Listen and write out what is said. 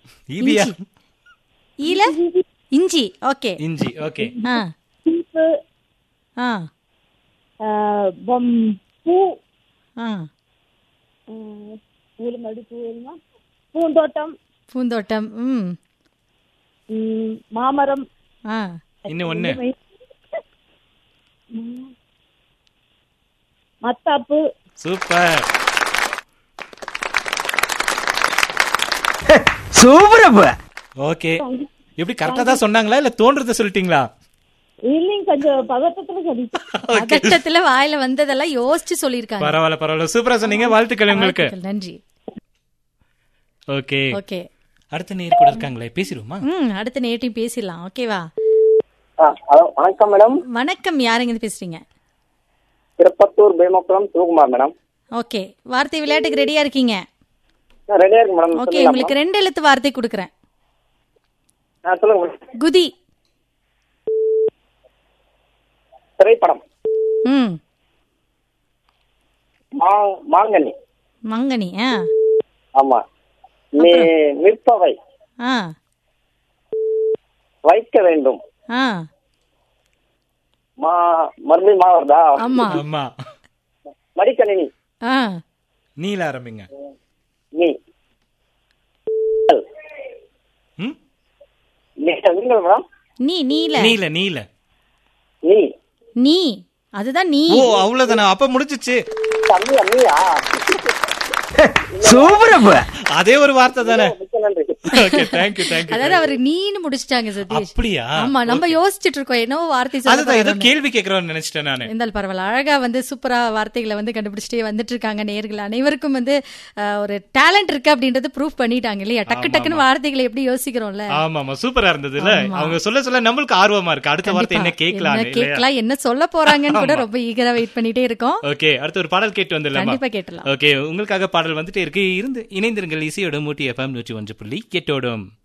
ஈபியா ஈல இஞ்சி ஓகே இஞ்சி ஓகே ஆ சீப்பு ஆ ஆஹ், பொம் பூ ஆ ஆஹ், பூல மறுபடி பூ வேணுமா பூந்தோட்டம் பூந்தோட்டம் ம் ம், மாமரம் ஆ இன்னும் ஒண்ணு ம், மத்தாப்பு சூப்பர் சூப்பரப்ப ஓகே எப்படி கரெக்டா தான் சொன்னாங்களா இல்ல தோன்றத சொல்லிட்டீங்களா இல்லைங்க கொஞ்சம் பதட்டத்துல சொல்லிட்டேன் பதட்டத்துல வாயில வந்ததெல்லாம் யோசிச்சு சொல்லியிருக்காங்க பரவாயில்ல பரவாயில்ல சூப்பரா சொன்னீங்க வாழ்த்துக்கள் உங்களுக்கு வாழ்த்துக்கள், நன்றி ஓகே ஓகே அடுத்த நேர் கூட இருக்காங்களே பேசிடுவோமா ம் அடுத்த நேட்டையும் பேசிடலாம் ஓகேவா ஹலோ வணக்கம் மேடம் வணக்கம் யாருங்க இருந்து பேசுறீங்க திருப்பத்தூர் பேமக்குளம் சிவகுமார் மேடம் ஓகே வார்த்தை விளையாட்டுக்கு ரெடியா இருக்கீங்க ரெடியா இருக்கு மேடம் ஓகே உங்களுக்கு ரெண்டு எழுத்து வார்த்தை கொடுக்குறேன் சொல்லுங்க மேடம் குதி திரைப்படம் ம் மா மாங்கனி மங்கனி ஆ ஆமா நீ நிற்பவை ஆ வைக்க வேண்டும் ஆ மா மறுபடியும் மா வருதா ஆமா ஆமா மடிக்கணினி ஆ நீல ஆரம்பிங்க நீ ம் நீ- நீங்கள் மேடம் நீ நீல நீல நீல நீ நீ அதுதான் நீ ஓ அவ்வளவுதானே அப்ப முடிஞ்சிச்சு தம்பியா நீயா சூப்பரப்ப அதே ஒரு வார்த்தை தானே மிக்க நன்றி ஓகே தேங்க்யூ தேங்க்யூ அதாவது அவர் நீன்னு முடிச்சிட்டாங்க சதீஷ் அப்படியா ஆமா நம்ம யோசிச்சுட்டு இருக்கோம் என்னவோ வார்த்தை சொல்ல அதுதான் ஏதோ போறாருன்னு. கேள்வி கேக்குறோம்னு நினைச்சிட்டேன் நானு இருந்தாலும் பரவாயில்ல அழகா வந்து சூப்பரா வார்த்தைகளை வந்து கண்டுபிடிச்சிட்டே வந்துட்டு இருக்காங்க நேர்கள் அனைவருக்கும் வந்து அஹ், ஒரு டேலண்ட் இருக்கு அப்படின்றது ப்ரூஃப் பண்ணிட்டாங்க இல்லையா டக்கு டக்குன்னு வார்த்தைகளை எப்படி யோசிக்கிறோம்ல ஆமா ஆமா சூப்பரா இருந்ததுல அவங்க சொல்ல சொல்ல நம்மளுக்கு ஆர்வமா இருக்கு அடுத்த வார்த்தை என்ன கேட்கலாம் என்ன கேட்கலாம் என்ன சொல்ல போறாங்கன்னு கூட ரொம்ப ஈகரா வெயிட் பண்ணிட்டே இருக்கோம் ஓகே அடுத்து ஒரு பாடல் கேட்டு வந்துடலாமா கண்டிப்பா கேட்டலாம் ஓகே உங்களுக்காக பாடல் வந்துட்டே இருக்கு இருந்து இணைந்திருங்கள் இசையோட மூட்டி எஃப்எம் நூற்றி ஒன்று புள்ளி கேட்டோடும்